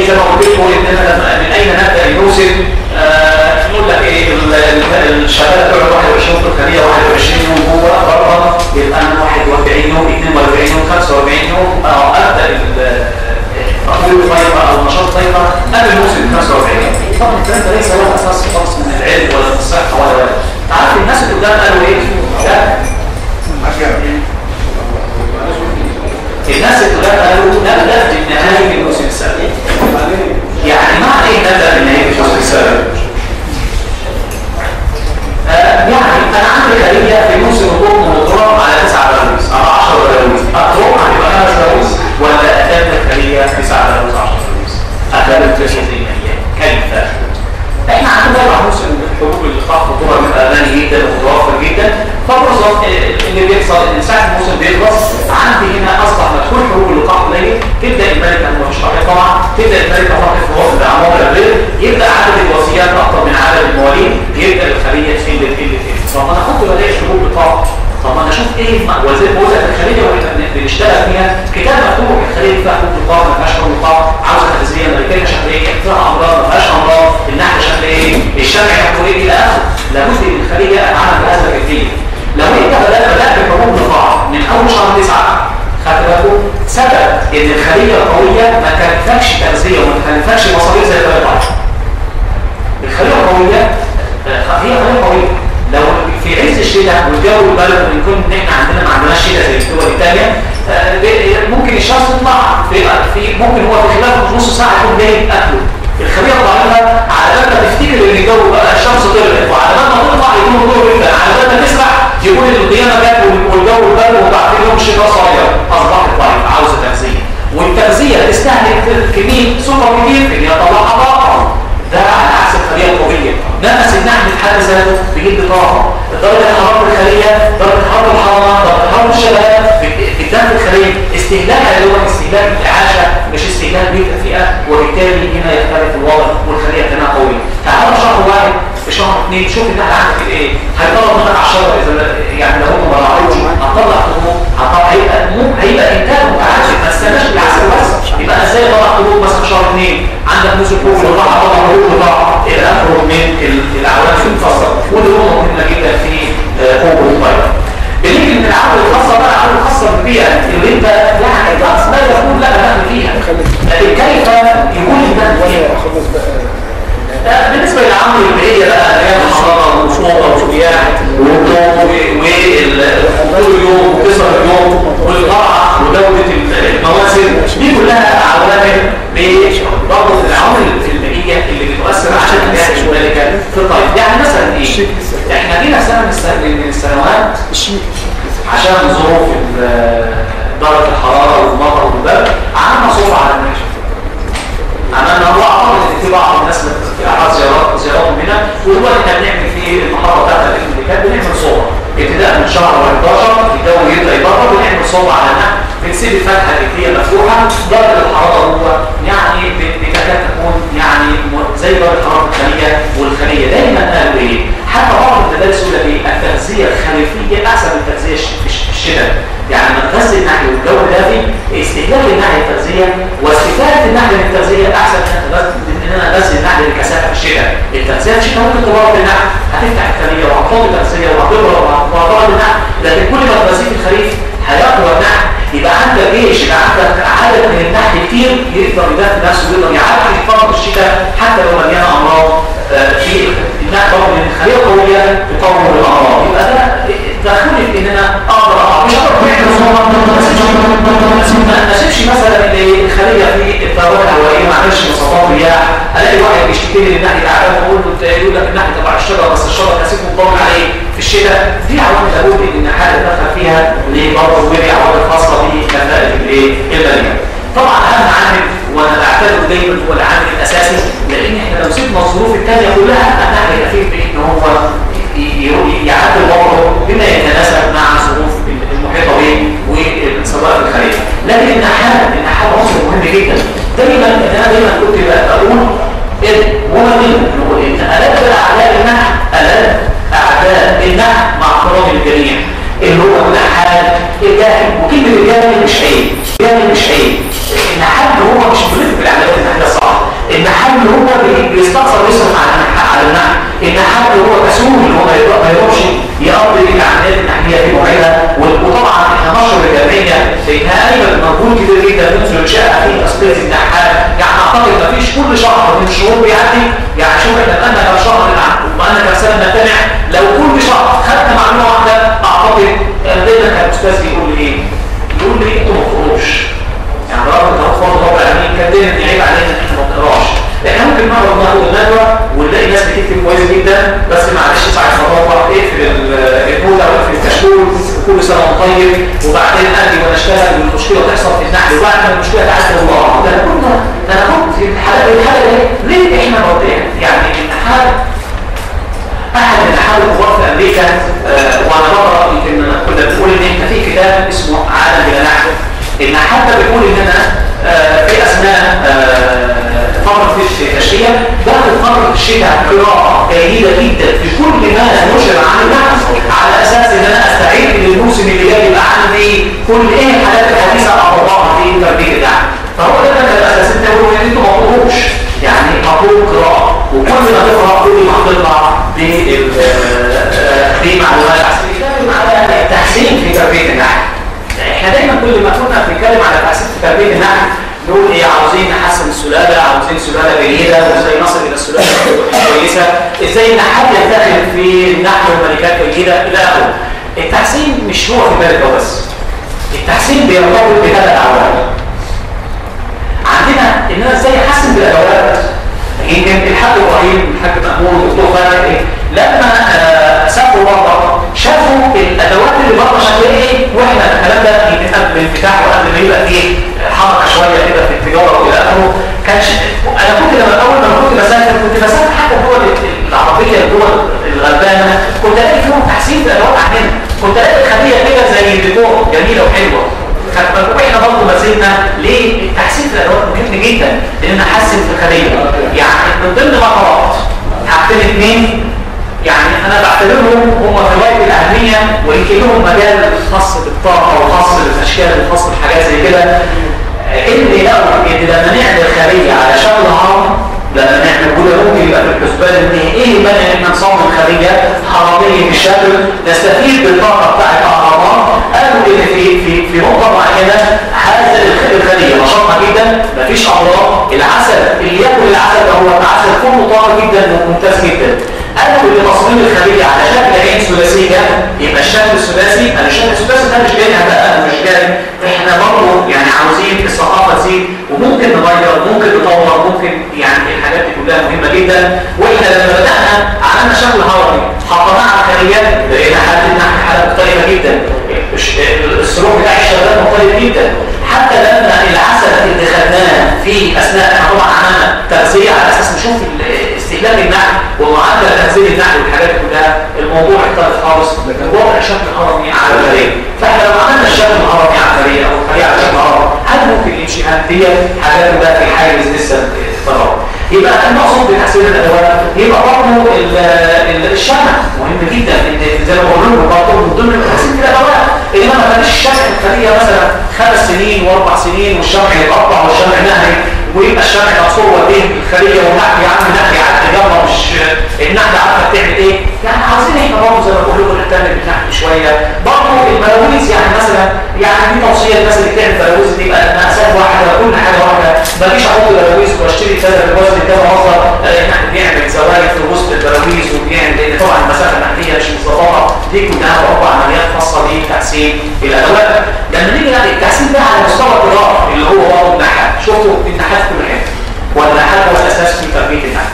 ايه زي ما قلت لكم ان احنا من اين نبدا الموسم آه، نقول لك ايه ال- ال- الشغاله بتقعد 21 في الخليه 21 يوم جوه بره يبقى انا 41 يوم 42 يوم 45 يوم اه ابدا ال- تطوير الطيبه او نشاط الطيبه قبل الموسم 45 يوم طبعا الكلام ده ليس له اساس خالص من العلم ولا من الصحه ولا ولا تعرف الناس اللي قدام قالوا ايه؟ لا الناس اللي قدام قالوا نبدا بالنهايه الموسم السابق يعني معنى ايه نبدا بالنهايه الموسم السابق؟ آه، يعني انا عندي خليه في موسم الضوء مضرب على 9 دروس او 10 دروس الضوء هتبقى 5 دروس ولا اتم الخليه 9 دروس 10 دروس اتم الخليه كيف احنا عندنا طبعا موسم حبوب اللقاح خطوره بيبقى غني جدا ومتوفر جدا فبرضه اللي بيحصل ان ساعه الموسم بيخلص عندي هنا اصبح مدخول حبوب اللقاح قليل تبدا الملكه مش طبيعي طبعا تبدا الملكه تقف في وسط الاعمار الغير يبدا عدد الوصيات اكثر من عدد المواليد يبدا الخليه تقل تقل تقل طب ما انا احط بلاقي حبوب لقاح طب ما انا اشوف ايه وزي وزن الخليه اللي بنشتغل فيها كتاب مفتوح الخليه فيها حبوب لقاح ما فيهاش حبوب لقاح عاوزه تغذيه ملكيه شكل ايه فيها امراض ما فيهاش امراض النحل شكل ايه الشمع شكله ايه الى اخره لابد ان الخليه اتعامل بهذا الكيفيه لو انت بدات بدات بحبوب لقاح من اول شهر 9 خدت بالكم سبب ان الخليه القويه ما كلفتكش تغذيه وما كلفتكش مصاريف زي الخليه الضعيفه الخليه القويه آه، هي خليه قويه لو في عز الشتاء والجو البرد ويكون ان احنا عندنا ما عندناش شتاء زي الدول الثانيه آه، ب- ممكن الشمس تطلع في في ممكن هو في خلال نص ساعه يكون جاي اكله الخليه الضعيفه على بال ما تفتكر ان الجو بقى الشمس طلعت وعلى بال ما تطلع يكون الضوء جدا على بال ما تسرح يكون القيامه جت والجو البرد وبعد يوم الشتاء صغير اصبحت ضعيفه عاوزه تغذيه والتغذيه تستهلك كميه سكر كتير ان هي تطلعها طاقه ده على عكس الخليه القويه نفس النحل الحاد ذاته بيجيب طاقه درجه حراره الخليه درجه حراره الحراره درجه حراره الشباب الدم الخليه استهلاكها اللي هو استهلاك الاعاشه مش استهلاك بيئه الفئه وبالتالي هنا يختلف الوضع والخليه تنها قويه تعالوا في شهر واحد في شهر اثنين شوف النحل عندك ايه هيطلع منك 10 اذا يعني لو هم ما راعوش هتطلع هرمون هتطلع هيبقى مو- هيبقى انتاج متعدد ما تستناش بالعسل بس يبقى انا ازاي اطلع هرمون مثلا في شهر اثنين عندك موسم فوق والراحه اطلع هرمون وطلع الى اخره من ال- العوامل المفصله ودي نقطه مهمه جدا في آه، قوه الطيران بنيجي من العوامل الخاصه بقى العوامل الخاصه بالبيئه اللي انت يعني الرأس لا يكون لك دخل فيها لكن كيف يكون الدخل فيها آه، بالنسبة للعمل اللي هي بقى ايام الحرارة والشوطة والرياح والضوء وطول اليوم وكسر اليوم والقرعة ودولة المواسم دي كلها عوامل برضه العوامل البيئية اللي بتؤثر على الناس المالكة في الطيب يعني مثلا ايه؟ احنا جينا سنة من السنة- من السنوات عشان ظروف ال- درجة الحرارة والمطر والبرد عملنا صوت على الناس عملنا هو اعتقد ان في بعض الناس في احد زيارات زيارات منها ودلوقتي احنا بنعمل في المحطه بتاعت الامريكان بنعمل صور ابتداء من شهر 11 الجو يبدا يبرد بنعمل صور على النحل بنسيب الفتحه الرجليه مفتوحه درجه الحراره هو يعني ب- بتكاد تكون يعني م- زي درجه حراره الخليه والخليه دايما قالوا ايه حتى بعض المدارس يقول لك ايه التغذيه الخليفيه احسن من التغذيه الش- الش- الشتاء يعني لما تغذي النحل والجو دافي استهلاك النحل للتغذيه واستفاده النحل للتغذيه احسن من أن- من ان انا اغذي النحل للكثافه في الشتاء التغذيه في الشتاء ممكن تبرد النحل هتفتح الخليه وهتحط تغذيه وهتبرد وهتبرد النحل لكن كل ما تغذيه في الخريف هيقوى النحل يبقى عندك جيش يبقى عندك عدد من النحل كتير يقدر يدافع نفسه ويقدر يعالج فتره الشتاء حتى لو مليانه امراض آه، في النحل برضه من الخليه القويه تقوم الامراض يبقى ده دخلت ان انا اقدر اقع مش هقدر اعمل صوره ما اسيبش مثلا اللي الخليه في الطيارات الهوائيه ما اعملش مسافات رياح الاقي واحد بيشتكي لي النحل تعبان واقول له انت يقول لك النحل تبع الشجره بس الشجره اسيبه مطمن عليه في الشتاء دي عوامل لابد ان حاجه تدخل فيها لبرضه ودي عوامل خاصه بكفاءه الايه الماليه طبعا اهم عامل وانا بعتبره دايما هو العامل الاساسي لان احنا لو سيبنا الظروف الثانيه كلها النحل يكفيه بان هو يعدل وضعه بما يتناسب مع ظروف المحيطه به والسواء الخارجيه لكن النحال النحال عنصر مهم جدا دايما انا دايما كنت بقول ان وما منه هو ان الات اعداء النحل الات اعداء النحل مع احترام الجميع اللي هو النحال الجاهل وكلمه الجاهل مش عيب الجاهل مش عيب النحال هو مش بيلف بالعمليات النحليه صح اللي هو بي- بيستخسر يصرف على النح- على النحل النحل اللي هو كسول اللي هو ما يقدر- ما يقدرش يقضي الاعمال النحليه في موعدها و- وطبعا احنا نشر الجمعيه لانها قايمه بمجهود كبير جدا منذ انشائها في تسقيه النحال يعني اعتقد ما فيش كل شهر من الشهور بيعدي يعني شوف احنا بقالنا كام شهر نلعب وبقالنا كام سنه نجتمع لو كل شهر خدنا معلومه واحده اعتقد دايما كان الاستاذ يقول لي ايه؟ يقول لي انتوا ما تقروش يعني رغم ان هو فرض رب العالمين كان دايما يعيب علينا ان احنا ما نقراش احنا ممكن نقرا ناخد الندوه ونلاقي ناس بتكتب كويس جدا بس معلش بعد خطوه اقفل ال- النوتة واقفل الكشكول كل سنه وانت طيب وبعدين اجي وانا اشتغل والمشكله تحصل في النحل وبعد ما المشكله تعدي الله ده انا كنت ده انا كنت في الحلقه الحلقه دي ليه احنا موضوعين يعني النحال احد النحال الكبار في امريكا آه، وانا بقرا يمكن كنا بنقول ان احنا في كتاب اسمه عالم بلا نحل النحال ده بيقول اننا آه، في اثناء آه، فتره الشتاء باخد فتره الشتاء قراءه جيده جدا في كل ما نشر عن النحل على اساس ان انا استعد للموسم اللي جاي يبقى عندي كل ايه الحاجات الحديثه اطبقها في تربيه النحل فهو ده كان الاساس انت تقول ان انتوا ما تقروش يعني مطلوب قراءه وكل ما تقرا كل ما هتطلع بمعلومات احسن على التحسين في تربيه النحل احنا دايما كل ما كنا بنتكلم على تحسين في تربيه النحل نقول ايه عاوزين نحسن السلاله عاوزين سلاله جيده وازاي نصل الى السلاله كويسه ازاي النحل ينتقل في النحل وملكات جيده الى اخره التحسين مش هو في بالك بس التحسين بيرتبط بثلاث عوامل عندنا ان انا ازاي احسن بالادوات يمكن الحاج ابراهيم الحاج مأمون والدكتور فارق إيه؟ لما آه، سافروا بره شافوا الادوات اللي بره شكلها ايه واحنا الكلام ده يمكن قبل الانفتاح وقبل ما يبقى فيه حركه شويه كده في التجاره والى اخره كان ش... انا كنت لما اول ما كنت بسافر كنت بسافر حتى الدول العربيه الدول الغلبانه كنت الاقي فيهم تحسين في الادوات عندنا كنت الاقي خليه كده زي ديكور جميله وحلوه واحنا برضه ما زلنا ليه التحسين في الادوات مهم جدا لان نحسن في الخليه يعني من ضمن مهارات حاجتين اثنين يعني انا بعتبرهم هم في غايه الاهميه ويمكن لهم مجال خاص بالطاقه وخاص بالاشكال وخاص بحاجات زي كده ان لو ان لما نعمل خليه على شكل هرم لما نعمل كده ممكن يبقى في الحسبان ان ايه المانع ان احنا نصمم خليه هرميه بالشكل نستفيد بالطاقه بتاعت الاهرامات قالوا ان في في في نقطه معينه هذا الخليه نشاطها جدا مفيش امراض العسل اللي ياكل العسل ده هو عسل كله طاقه جدا وممتاز جدا قالوا ان تصميم الخليه على شكل عين ثلاثيه يبقى الشكل الثلاثي انا الشكل الثلاثي ده مش جاي بقى مش جاي احنا برضه يعني عاوزين الثقافه تزيد وممكن نغير ممكن نطور ممكن يعني الحاجات دي كلها مهمه جدا واحنا لما بدانا عملنا شكل هرمي حطيناه على الخليات لقينا حالتنا حاله مختلفه جدا السلوك بتاع الشباب مختلف جدا حتى لما العسل اللي خدناه في اثناء احنا طبعا عملنا تغذيه على اساس نشوف استهلاك النحل ومعدل تغذيه النحل والحاجات دي كلها الموضوع اختلف خالص وضع شكل هرمي على الخليه فاحنا لو عملنا الشكل الهرمي على الخليه او الخليه على شكل هرمي هل ممكن يمشي هل دي حاجات بقى في حاجز لسه اختراع يبقى المقصود بتحسين الادوات يبقى برضه الشمع مهم جدا ان زي ما بقول لكم برضه من ضمن تحسين الادوات انما ما كانش الشمع الخليه مثلا خمس سنين واربع سنين والشمع يتقطع والشمع نهري ويبقى الشمع مقصور وديه الخليه ونحكي يا عم نحكي على التجمع مش النحله عارفه بتعمل ايه يعني عاوزين احنا برضه زي ما بقول لكم نهتم بالنحل شويه برضه البلاويز يعني مثلا يعني دي توصيه الناس اللي بتعمل بلاويز دي يبقى مقاسات واحده كل حاجه واحده ما اجيش احط بلاويز واشتري كذا بالوزن كذا مصدر احنا بنعمل زوايا في وسط البلاويز وبنعمل لان طبعا المسافه النحليه مش مظبطه دي كلها برضه عمليات خاصه بتحسين الادوات لما نيجي نلاقي التحسين ده على مستوى القراءه اللي هو برضه النحات شفتوا النحات في كل حته والنحات هو الاساس في تربيه النحل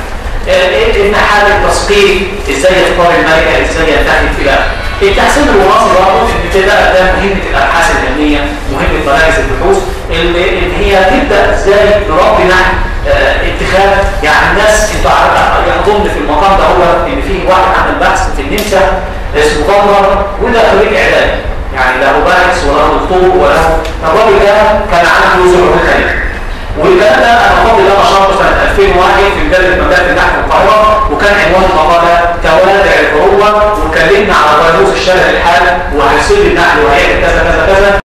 النحال التسقيط ازاي يختار الملكه ازاي ينتهي في الاخر التحسين الوراثي برضه ابتداء ده مهمه الابحاث العلميه مهمه مراكز البحوث اللي هي تبدا ازاي نربي نحل اه اتخاذ يعني الناس انتوا اظن في المقام ده هو ان في واحد عمل بحث في النمسا اسمه قمر وده خريج اعلام يعني له باحث وله دكتور وله الراجل ده كان عنده زهر خليج والكلام ده انا فاضل ده نشرته سنه 2001 في مجله مجله النحو القاهره وكان عنوان المقاله توالع العروبه واتكلمنا على فيروس الشلل الحاد وهيصيب النحل وهيعمل كذا كذا كذا